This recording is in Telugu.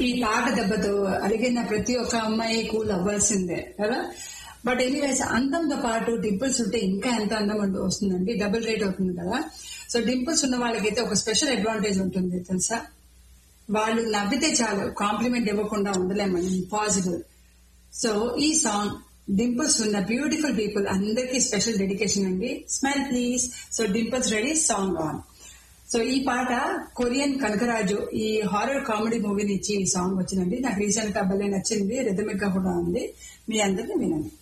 ఈ తాట దెబ్బతో అడిగిన ప్రతి ఒక్క అమ్మాయి కూల్ అవ్వాల్సిందే కదా బట్ ఎనీవేస్ అందంతో పాటు డింపుల్స్ ఉంటే ఇంకా ఎంత అందం అంటూ వస్తుందండి డబుల్ రేట్ అవుతుంది కదా సో డింపుల్స్ ఉన్న వాళ్ళకైతే ఒక స్పెషల్ అడ్వాంటేజ్ ఉంటుంది తెలుసా వాళ్ళు నవ్వితే చాలు కాంప్లిమెంట్ ఇవ్వకుండా ఉండలేమని ఇంపాసిబుల్ సో ఈ సాంగ్ డింపుల్స్ ఉన్న బ్యూటిఫుల్ పీపుల్ అందరికీ స్పెషల్ డెడికేషన్ అండి smile please so dimples ready song on so ఈ పాట కొరియన్ కనకరాజు ఈ హారర్ కామెడీ మూవీ నుంచి ఈ సాంగ్ వచ్చిందండి నాకు రీసెంట్ గా భలే నచ్చింది రిథమిక్ గా కూడా ఉంది మీ అందరికీ వినండి